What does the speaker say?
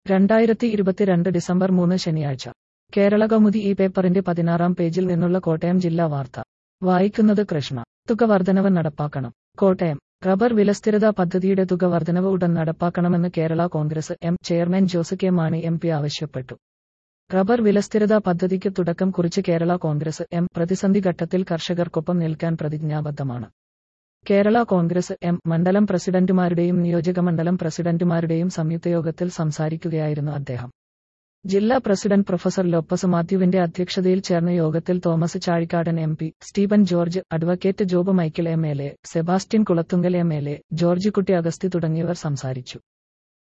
രണ്ടായിരത്തി ഇരുപത്തിരണ്ട് ഡിസംബർ മൂന്ന് ശനിയാഴ്ച കേരള കൗമുദി ഈ പേപ്പറിന്റെ പതിനാറാം പേജിൽ നിന്നുള്ള കോട്ടയം ജില്ലാ വാർത്ത വായിക്കുന്നത് കൃഷ്ണ തുക വർധനവ് നടപ്പാക്കണം കോട്ടയം റബ്ബർ വിലസ്ഥിരതാ പദ്ധതിയുടെ തുക വർധനവ് ഉടൻ നടപ്പാക്കണമെന്ന് Kerala Congress M chairman Jose K Mani M P ആവശ്യപ്പെട്ടു റബ്ബർ വിലസ്ഥിരതാ പദ്ധതിക്ക് തുടക്കം കുറിച്ച് കേരള കോൺഗ്രസ് എം പ്രതിസന്ധി ഘട്ടത്തിൽ കർഷകർക്കൊപ്പം നിൽക്കാൻ പ്രതിജ്ഞാബദ്ധമാണ് കേരള കോൺഗ്രസ് എം മണ്ഡലം പ്രസിഡന്റുമാരുടെയും നിയോജകമണ്ഡലം പ്രസിഡന്റുമാരുടെയും സംയുക്തയോഗത്തിൽ സംസാരിക്കുകയായിരുന്നു അദ്ദേഹം ജില്ലാ പ്രസിഡന്റ് പ്രൊഫസർ ലോപ്പസ് മാത്യുവിന്റെ അധ്യക്ഷതയിൽ ചേർന്ന യോഗത്തിൽ Thomas Chazhikadan M P Stephen George advocate Job Michael M L A Sebastian Kulathunkal M L A George Kutty Augusthy തുടങ്ങിയവർ സംസാരിച്ചു